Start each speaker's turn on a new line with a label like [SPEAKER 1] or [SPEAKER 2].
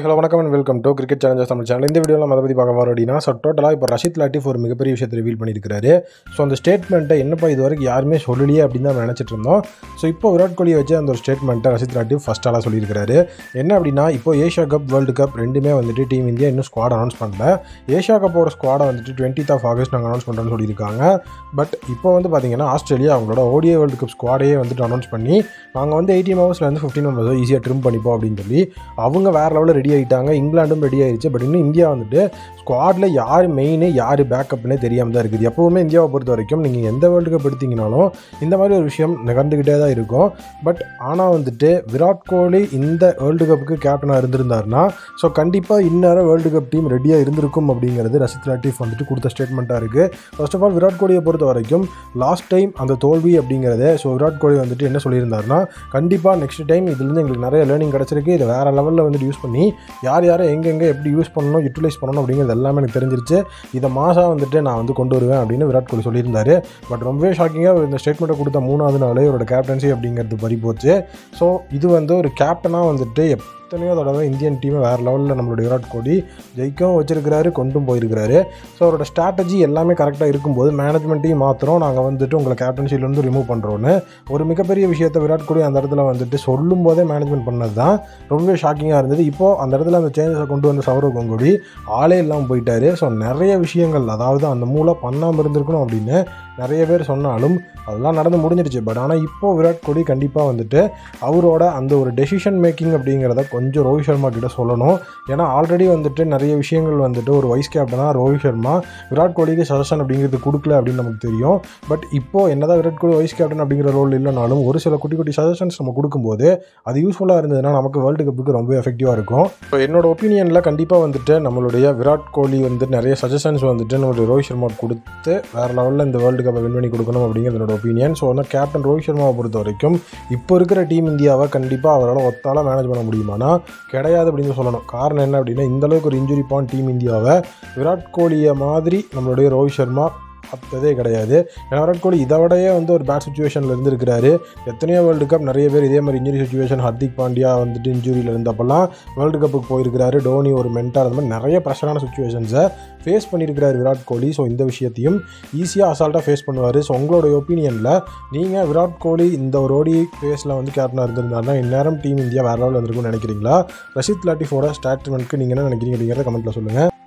[SPEAKER 1] hello வணக்கம் and welcome to cricket challengers Tamil channel இந்த வீடியோவில் நம்ம அதை பற்றி பார்க்க வரோம் அப்படின்னா ஸோ டோட்டலாக இப்போ ரஷித் லாட்டிஃப் ஒரு மிகப்பெரிய விஷயத்தை ரிவீல் பண்ணியிருக்காரு ஸோ அந்த ஸ்டேட்மெண்ட்டை என்னப்பா இது வரைக்கும் யாருமே சொல்லலையே அப்படின்னு தான் நினச்சிட்டு இருந்தோம் ஸோ இப்போ விராட் கோலியை வச்சு அந்த ஒரு ஸ்டேட்மெண்ட்டை ரஷித் லாட்டிஃப் ஃபஸ்ட் ஆளாக சொல்லியிருக்காரு என்ன அப்படின்னா இப்போ ஏஷியா கப் வேர்ல்டு கப் ரெண்டுமே வந்துட்டு டீம் இந்தியா இன்னும் ஸ்குவாட் அனௌன்ஸ் பண்ணல ஏஷியா கப்போட ஸ்குவாடை வந்துட்டு டுவெண்ட்டித் ஆஃப் ஆகஸ்ட் நாங்கள் அனௌன்ஸ் பண்ணுறோன்னு சொல்லியிருக்காங்க பட் இப்போ வந்து பார்த்தீங்கன்னா ஆஸ்திரேலியா அவங்களோட ஓடிஏ வேர்ல்டு கப் ஸ்குவாடையே வந்துட்டு அனௌன்ஸ் பண்ணி நாங்கள் வந்து எயிட்டீன் ஹவர்ஸ்லேருந்து ஃபிஃப்டீன் ஹவர்ஸ் ஈஸியாக ட்ரிம் பண்ணிப்போம் அப்படின்னு சொல்லி அவங்க வேறு லெவலில் ரெடி ஆகிட்டாங்க இங்கிலாண்டும் ரெடி ஆயிடுச்சு பட் இன்னும் இந்தியா வந்துட்டு ஸ்குவாடில் யார் மெயின் யார் பேக்கப்னே தெரியாமல் தான் இருக்குது எப்போவுமே இந்தியாவை பொறுத்த வரைக்கும் நீங்கள் எந்த வேர்ல்டு கப் எடுத்தீங்கனாலும் இந்த மாதிரி ஒரு விஷயம் நிகழ்ந்துக்கிட்டே தான் இருக்கும் பட் ஆனால் வந்துட்டு விராட் கோலி இந்த வேர்ல்டு கப்புக்கு கேப்டனாக இருந்திருந்தாருன்னா ஸோ கண்டிப்பாக இந்நேரம் வேர்ல்டு கப் டீம் ரெடியாக இருந்திருக்கும் அப்படிங்கிறது ரசித் லாட்டிஃப் வந்துட்டு கொடுத்த ஸ்டேட்மெண்ட்டாக இருக்குது ஃபர்ஸ்ட் ஆஃப் ஆல் விராட் கோலியை பொறுத்த வரைக்கும் லாஸ்ட் டைம் அந்த தோல்வி அப்படிங்கிறதே ஸோ விராட் கோலி வந்துட்டு என்ன சொல்லியிருந்தாருன்னா கண்டிப்பாக நெக்ஸ்ட் டைம் இதுலேருந்து எங்களுக்கு நிறைய லேர்னிங் கிடச்சிருக்கு இதை வேறு லெவலில் வந்துட்டு யூஸ் பண்ணி யார் யாரை எங்கெங்கே எப்படி யூஸ் பண்ணணும் யூட்டிலைஸ் பண்ணணும் அப்படிங்கிறது எல்லாமே எனக்கு தெரிஞ்சிருச்சு இதை மாதம் வந்துட்டு நான் வந்து கொண்டு வருவேன் அப்படின்னு விராட் கோலி சொல்லியிருந்தாரு பட் ரொம்பவே ஷாக்கிங்காக இந்த ஸ்டேட்மெண்ட்டை கொடுத்த மூணாவது நாளே இவரோட கேப்டன்சி அப்படிங்கிறது பறி போச்சு ஸோ இது வந்து ஒரு கேப்டனாக வந்துட்டு எத்தனையோ தடவை இந்தியன் டீமை வேறு லெவலில் நம்மளுடைய விராட் கோலி ஜெயிக்கவும் வச்சிருக்கிறாரு கொண்டும் போயிருக்கிறாரு ஸோ அவரோட ஸ்ட்ராட்டஜி எல்லாமே கரெக்டாக இருக்கும்போது மேனேஜ்மெண்ட்டையும் மாத்திரம் நாங்கள் வந்துட்டு உங்களை கேப்டன்சிலேருந்து ரிமூவ் பண்ணுறோன்னு ஒரு மிகப்பெரிய விஷயத்தை விராட் கோலி அந்த இடத்துல வந்துட்டு சொல்லும் போதே மேனேஜ்மெண்ட் பண்ணது தான் ரொம்பவே ஷாக்கிங்காக இருந்தது இப்போது அந்த இடத்துல அந்த சேஞ்சஸை கொண்டு வந்த சௌரவ் கங்குலி ஆளே இல்லாமல் போயிட்டாரு ஸோ நிறைய விஷயங்கள் அதாவது அந்த மூளை பண்ணாமல் இருந்திருக்கணும் அப்படின்னு நிறைய பேர் சொன்னாலும் அதெல்லாம் நடந்து முடிஞ்சிருச்சு பட் ஆனால் இப்போது விராட் கோலி கண்டிப்பாக வந்துட்டு அவரோட அந்த ஒரு டெசிஷன் மேக்கிங் அப்படிங்கிறத கொஞ்சம் ரோஹித் சர்மா கிட்ட சொல்லணும் ஏன்னா ஆல்ரெடி வந்துட்டு நிறைய விஷயங்கள் வந்துட்டு ஒரு வைஸ் கேப்டனாக ரோஹித் சர்மா விராட் கோலிக்கு சஜஷன் அப்படிங்கிறது கொடுக்கல அப்படின்னு நமக்கு தெரியும் பட் இப்போது என்னதான் விராட் கோலி வைஸ் கேப்டன் அப்படிங்கிற ரோல் இல்லைனாலும் ஒரு சில குட்டி குட்டி சஜஷன்ஸ் நம்ம கொடுக்கும்போது அது யூஸ்ஃபுல்லாக இருந்ததுன்னா நமக்கு வேர்ல்டு கப்புக்கு ரொம்ப எஃபெக்டிவாக இருக்கும் இப்போ என்னோட ஒப்பீனியனில் கண்டிப்பாக வந்துட்டு நம்மளுடைய விராட் கோலி வந்து நிறைய சஜஷன்ஸ் வந்துட்டு நம்மளுடைய ரோஹித் சர்மா கொடுத்து வேறு லெவலில் இந்த வேர்ல்டு கப்பை வின் பண்ணி கொடுக்கணும் அப்படிங்கிறது என்னோட ஒப்பீனியன் ஸோ வந்து கேப்டன் ரோஹித் சர்மாவை பொறுத்த வரைக்கும் இப்போ இருக்கிற டீம் இந்தியாவை கண்டிப்பாக அவரால் ஒத்தால மேனேஜ் பண்ண முடியுமானா கிடையாது அப்படின்னு சொல்லணும் காரணம் என்ன அப்படின்னா இந்த அளவுக்கு ஒரு இன்ஜுரி பான் டீம் இந்தியாவை விராட் கோலியை மாதிரி நம்மளுடைய ரோஹித் சர்மா பார்த்ததே கிடையாது ஏன்னா விராட் கோலி இதை விடையே வந்து ஒரு பேட் சுச்சுவேஷனில் இருந்திருக்கிறாரு எத்தனையோ வேர்ல்டு கப் நிறைய பேர் இதே மாதிரி இன்ஜுரி சுச்சுவேஷன் ஹர்திக் பாண்டியா வந்துட்டு இன்ஜுரியில் இருந்தப்பெல்லாம் வேர்ல்டு கப்புக்கு போயிருக்கிறாரு டோனி ஒரு மென்டார் அந்த மாதிரி நிறைய ப்ரெஷரான சுச்சுவேஷன்ஸை ஃபேஸ் பண்ணியிருக்கிறாரு விராட் கோலி ஸோ இந்த விஷயத்தையும் ஈஸியாக அசால்ட்டாக ஃபேஸ் பண்ணுவார் ஸோ உங்களோட ஒப்பீனியனில் நீங்கள் விராட் கோலி இந்த ஒரு ஓடி ஃபேஸில் வந்து கேப்டனாக இருந்திருந்தாருன்னா இந்நேரம் டீம் இந்தியா வேறு லெவலில் இருந்திருக்கும்னு நினைக்கிறீங்களா ரஷித் லாட்டிஃபோட ஸ்டாட்மெண்ட்க்கு நீங்கள் என்ன நினைக்கிறீங்க அப்படிங்கிறத கமெண்ட்டில் சொல்லுங்கள்